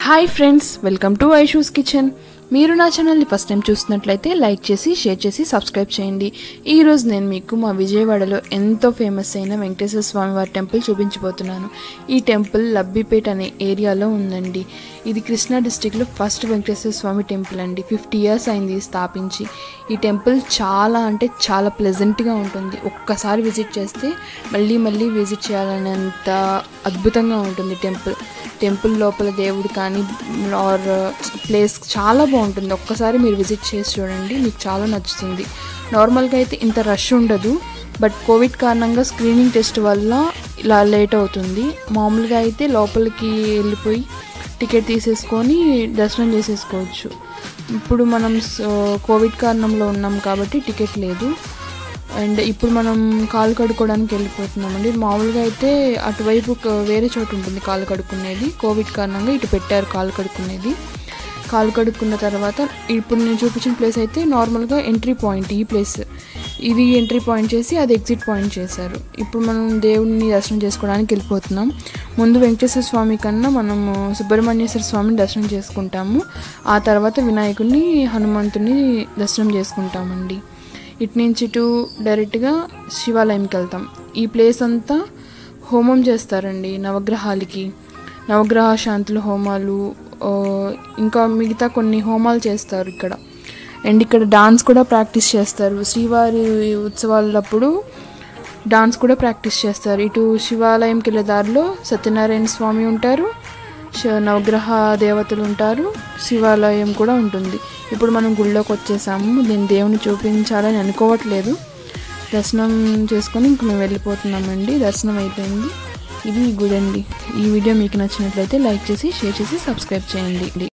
hi friends welcome to Aishu's kitchen మీరు నా ఛానల్ని ఫస్ట్ టైం చూస్తున్నట్లయితే లైక్ చేసి షేర్ చేసి సబ్స్క్రైబ్ చేయండి ఈరోజు నేను మీకు మా విజయవాడలో ఎంతో ఫేమస్ అయిన వెంకటేశ్వర స్వామి వారి టెంపుల్ చూపించబోతున్నాను ఈ టెంపుల్ లబ్బిపేట్ అనే ఏరియాలో ఉందండి ఇది కృష్ణా డిస్టిక్లో ఫస్ట్ వెంకటేశ్వర స్వామి టెంపుల్ అండి ఫిఫ్టీ ఇయర్స్ అయింది స్థాపించి ఈ టెంపుల్ చాలా అంటే చాలా ప్లెజెంట్గా ఉంటుంది ఒక్కసారి విజిట్ చేస్తే మళ్ళీ మళ్ళీ విజిట్ చేయాలనేంత అద్భుతంగా ఉంటుంది టెంపుల్ టెంపుల్ లోపల దేవుడు కానీ ఆర్ ప్లేస్ చాలా బాగుంటుంది ఒక్కసారి మీరు విజిట్ చేసి చూడండి మీకు చాలా నచ్చుతుంది నార్మల్గా అయితే ఇంత రష్ ఉండదు బట్ కోవిడ్ కారణంగా స్క్రీనింగ్ టెస్ట్ వల్ల ఇలా లేట్ అవుతుంది మామూలుగా అయితే లోపలికి వెళ్ళిపోయి టికెట్ తీసేసుకొని దర్శనం చేసేసుకోవచ్చు ఇప్పుడు మనం స- కోవిడ్ కారణంలో ఉన్నాం కాబట్టి టికెట్ లేదు అండ్ ఇప్పుడు మనం కాలు కడుక్కోవడానికి వెళ్ళిపోతున్నామండి మామూలుగా అయితే అటువైపు ఒక వేరే చోటు ఉంటుంది కాలు కడుక్కునేది కోవిడ్ కారణంగా ఇటు పెట్టారు కాలు కడుక్కునేది కాలు కడుక్కున్న తర్వాత ఇప్పుడు నేను చూపించిన ప్లేస్ అయితే నార్మల్గా ఎంట్రీ పాయింట్ ఈ ప్లేస్ ఇది ఎంట్రీ పాయింట్ చేసి అది ఎగ్జిట్ పాయింట్ చేశారు ఇప్పుడు మనం దేవుడిని దర్శనం చేసుకోవడానికి వెళ్ళిపోతున్నాం ముందు వెంకటేశ్వర స్వామి కన్నా మనము సుబ్రహ్మణ్యేశ్వర స్వామిని దర్శనం చేసుకుంటాము ఆ తర్వాత వినాయకుడిని హనుమంతుని దర్శనం చేసుకుంటామండి ఇటు నుంచి ఇటు డైరెక్ట్గా శివాలయంకి వెళ్తాం ఈ ప్లేస్ అంతా హోమం చేస్తారండి నవగ్రహాలకి నవగ్రహ శాంతుల హోమాలు ఆ, ఇంకా మిగతా కొన్ని హోమాలు చేస్తారు ఇక్కడ అండ్ ఇక్కడ డాన్స్ కూడా ప్రాక్టీస్ చేస్తారు శ్రీవారి ఉత్సవాలప్పుడు డాన్స్ కూడా ప్రాక్టీస్ చేస్తారు ఇటు శివాలయంకి వెళ్ళే దారిలో సత్యనారాయణ స్వామి ఉంటారు శ- నవగ్రహ దేవతలు ఉంటారు శివాలయం కూడా ఉంటుంది ఇప్పుడు మనం గుళ్ళోకి వచ్చేసాము దీన్ని దేవుని చూపించాలని అనుకోవట్లేదు దర్శనం చేసుకొని ఇంక మేము వెళ్ళిపోతున్నామండి దర్శనం అయిపోయింది ఇది ఈ గుడి అండి ఈ వీడియో మీకు నచ్చినట్లయితే లైక్ చేసి షేర్ చేసి సబ్స్క్రైబ్ చేయండి